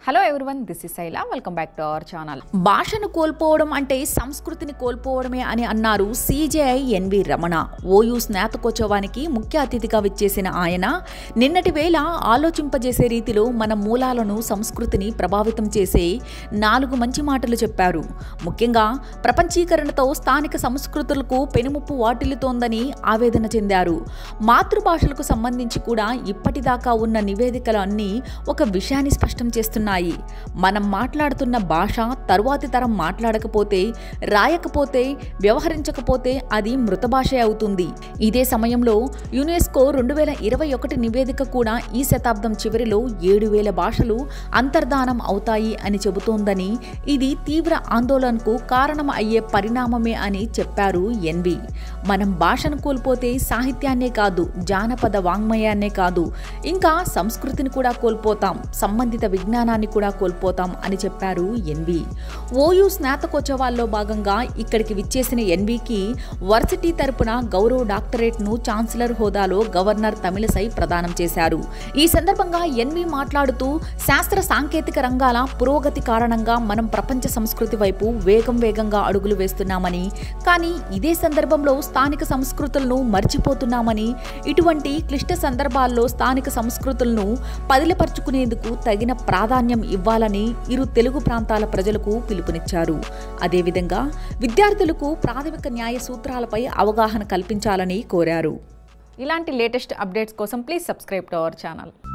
hello everyone this is Shaila welcome back to our channel భాషను కోల్పోవడం అంటే సంస్కృతిని కోల్పోవడమే అని అన్నారు సిజేఐ ఎన్వి రమణ ఓయూ స్నాతకోత్సవానికి ముఖ్య అతిథిగా విచ్చేసిన ఆయన నిన్నటి వేళ ఆలోచింపజేసే రీతిలో మన మూలాలను సంస్కృతిని ప్రభావితం చేసే నాలుగు మంచి మాటలు చెప్పారు ముఖ్యంగా ప్రపంచీకరణతో స్థానిక సంస్కృతులకు పెనుముప్పు వాటిల్లుతోందని ఆవేదన చెందారు మాతృభాషలకు సంబంధించి కూడా ఇప్పటిదాకా ఉన్న నివేదికలు అన్నీ ఒక విషయాన్ని స్పష్టం చేస్తున్నాయి మనం మాట్లాడుతున్న భాష తరువాతి తరం మాట్లాడకపోతే రాయకపోతే వ్యవహరించకపోతే అది మృత భాషే అవుతుంది ఇదే సమయంలో యునెస్కో రెండు వేల ఇరవై ఒకటి నివేదిక కూడా ఈ శతాబ్దం చివరిలో ఏడు వేల భాషలు అంతర్ధానం అవుతాయి అని చెబుతోందని ఇది తీవ్ర ఆందోళనకు కారణం అయ్యే పరిణామమే అని చెప్పారు ఎన్వి మనం భాషను కోల్పోతే సాహిత్యాన్నే కాదు జానపద వాంగ్మయాన్నే కాదు ఇంకా సంస్కృతిని కూడా కోల్పోతాం సంబంధిత విజ్ఞానాన్ని కూడా కోల్పోతాం అని చెప్పారు ఎన్వి ఓయూ స్నాతకోత్సవాల్లో భాగంగా ఇక్కడికి విచ్చేసిన ఎన్వికి వర్సిటీ తరపున గౌరవ డాక్టరేట్ను ఛాన్సలర్ హోదాలో గవర్నర్ తమిళసై ప్రదానం చేశారు ఈ సందర్భంగా ఎన్వి మాట్లాడుతూ శాస్త్ర సాంకేతిక రంగాల పురోగతి కారణంగా మనం ప్రపంచ సంస్కృతి వైపు వేగం వేగంగా అడుగులు వేస్తున్నామని కానీ ఇదే సందర్భంలో స్థానిక సంస్కృతులను మర్చిపోతున్నామని ఇటువంటి క్లిష్ట సందర్భాల్లో స్థానిక సంస్కృతులను పదిలపరుచుకునేందుకు తగిన ప్రాధాన్యం ఇవ్వాలని ఇరు తెలుగు ప్రాంతాల ప్రజలకు పిలుపునిచ్చారు అదేవిధంగా విద్యార్థులకు ప్రాథమిక న్యాయ సూత్రాలపై అవగాహన కల్పించాలని కోరారు ఇలాంటి లేటెస్ట్ అప్డేట్స్ కోసం please subscribe to our channel